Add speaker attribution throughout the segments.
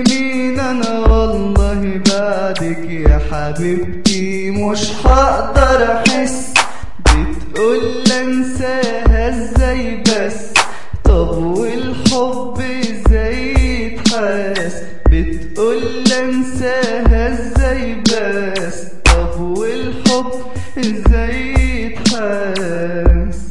Speaker 1: مين انا والله بعدك يا حبيبتي مش هقدر احس بتقول انساها ازاي بس طب والحب ازاي يتحس بتقول انساها ازاي بس طب والحب ازاي يتحس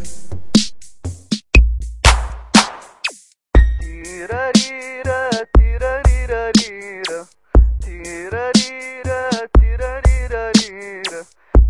Speaker 1: تيراريرا تيراريرا ريرا تيراريرا تيراريرا ريرا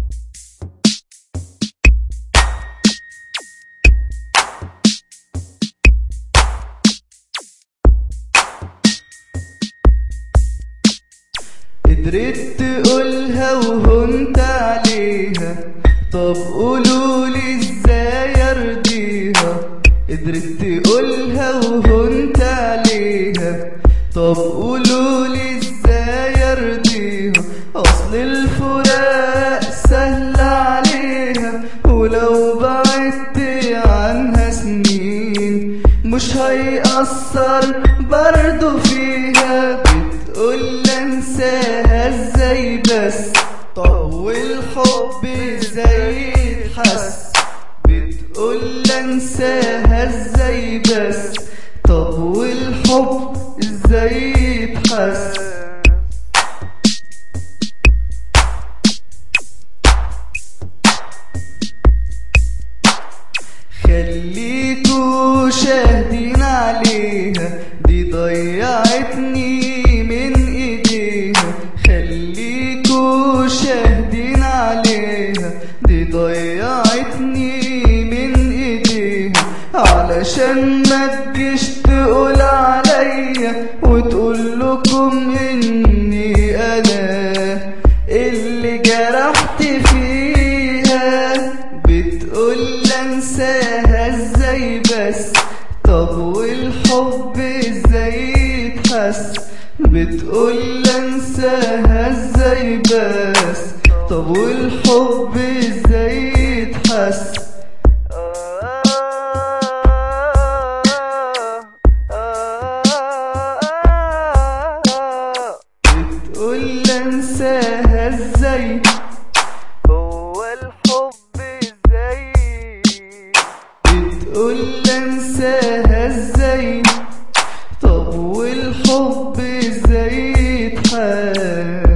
Speaker 1: قدرت تقولها وهنت عليها طب قولولي ازاي ارضيها قدرت تقولها وهنت عليها طب قولولي ازاي ارضيها اصل الفراق سهل عليها ولو بعدت عنها سنين مش هيأثر برضو فيها بتقول انساها ازاي بس طب والحب ازاي يتحس بتقول انساها ازاي بس طب والحب ازاي يتحس خليكوا شاهدين عليها دي ضيعتني من ايديها خليكوا شاهدين عليها دي ضيعتني من ايديها علشان ما تجيش تقول عليا وتقول لكم اني انا اللي جرحت فيها بتقول انساها ازاي بس طب والحب ازاي يتحس بتقول انساها ازاي بس طب والحب ازاي يتحس بتقول انساها ازاي هو الحب ازاي بتقول انساها ازاي طب والحب ازاي يتحس